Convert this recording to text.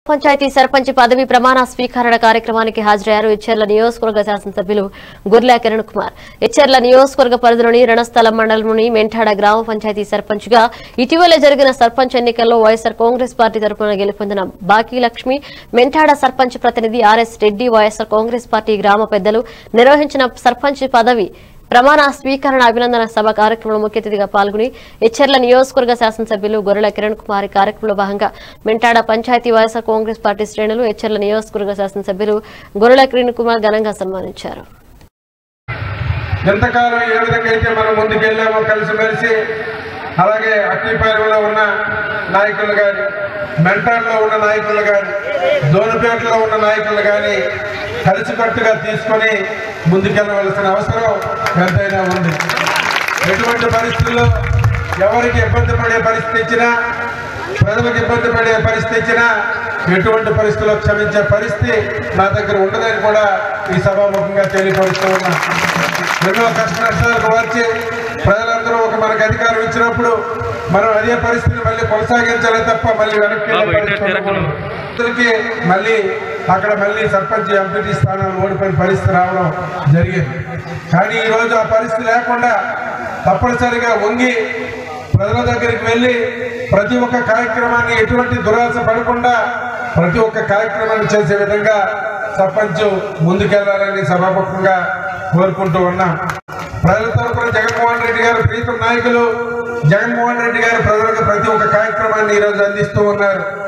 పంచాయతీ సర్పంచ్ పదవి ప్రమాణ స్వీకరణ కార్యక్రమానికి హాజరయ్యారు ఇచ్చెర్ల నియోజకవర్గ శాసనసభ్యులు గుర్లా కిరణ్ కుమార్ ఇచ్చెర్ల నియోజకవర్గ పరిధిలోని రణస్థలం మండలంలోని మెంఠాడ గ్రామ పంచాయతీ సర్పంచ్ గా ఇటీవల జరిగిన సర్పంచ్ ఎన్నికల్లో వైఎస్ఆర్ కాంగ్రెస్ పార్టీ తరఫున గెలుపొందిన బాకీ లక్ష్మి మెంఠాడ సర్పంచ్ ప్రతినిధి RS Reddy YSR Congress party గ్రామ పెద్దలు నిర్వహించిన సర్పంచ్ పదవి ప్రమాణ స్వీకరణ అభినందన సభ కార్యక్రమంలో ముఖ్య అతిథిగా పాల్గొని ఇచ్చెర్ల నియోజకవర్గ శాసనసభ్యులు గొర్రెల కిరణ్ కుమార్ ఈ కార్యక్రమంలో భాగంగా Mentada panchayat YSR Congress party శ్రేణులు ఇచ్చెర్ల నియోజకవర్గ శాసనసభ్యులు గొర్రెల కిరణ్ కుమార్ ఘనంగా సన్మానించారు ఎంతకాలం ఏ విధంగా అయితే మనం ముందుకెళ్ళామో కలిసిమెలిసి అలాగే అక్కిపాలెంలో ఉన్న నాయకులు కానీ మెంటార్లో ఉన్న నాయకులు కానీ దోనిపేటలో ఉన్న నాయకులు కానీ కలిసికట్టుగా తీసుకొని ముందుకెళ్ళవలసిన అవసరం ఎంతైనా ఉంది ఎటువంటి పరిస్థితుల్లో ఎవరికి ఇబ్బంది పడే పరిస్థితి ఇచ్చినా ప్రజలకు ఇబ్బంది పడే పరిస్థితి ఇచ్చినా ఎటువంటి పరిస్థితుల్లో క్షమించే పరిస్థితి నా దగ్గర ఉండదని కూడా ఈ సభాముఖంగా తెలియపరుస్తూ ఉన్నా ఎన్నో కష్ట నష్టాలకు వచ్చి ప్రజలందరూ ఒక మనకు అధికారం ఇచ్చినప్పుడు మనం అదే పరిస్థితిని మళ్ళీ కొనసాగించాలి తప్ప మళ్ళీ వెనక్కి వెళ్ళే పరిస్థితి ఉండకూడదు. అందరికీ మళ్ళీ అక్కడ మళ్ళీ సర్పంచ్ ఎంపీటీ స్థానాలు ఓడిపోయిన పరిస్థితి రావడం జరిగింది కానీ ఈ రోజు ఆ పరిస్థితి లేకుండా తప్పనిసరిగా వంగి ప్రజల దగ్గరికి వెళ్ళి ప్రతి ఒక్క కార్యక్రమాన్ని ఎటువంటి దురాశ పడకుండా ప్రతి ఒక్క కార్యక్రమాన్ని చేసే విధంగా సర్పంచ్ ముందుకెళ్లాలని సభాముఖంగా కోరుకుంటూ ఉన్నాం ప్రజల తరపున జగన్మోహన్ రెడ్డి గారు ప్రీతం నాయకులు జగన్మోహన్ రెడ్డి గారు ప్రజలకు ప్రతి ఒక్క కార్యక్రమాన్ని ఈరోజు అందిస్తూ ఉన్నారు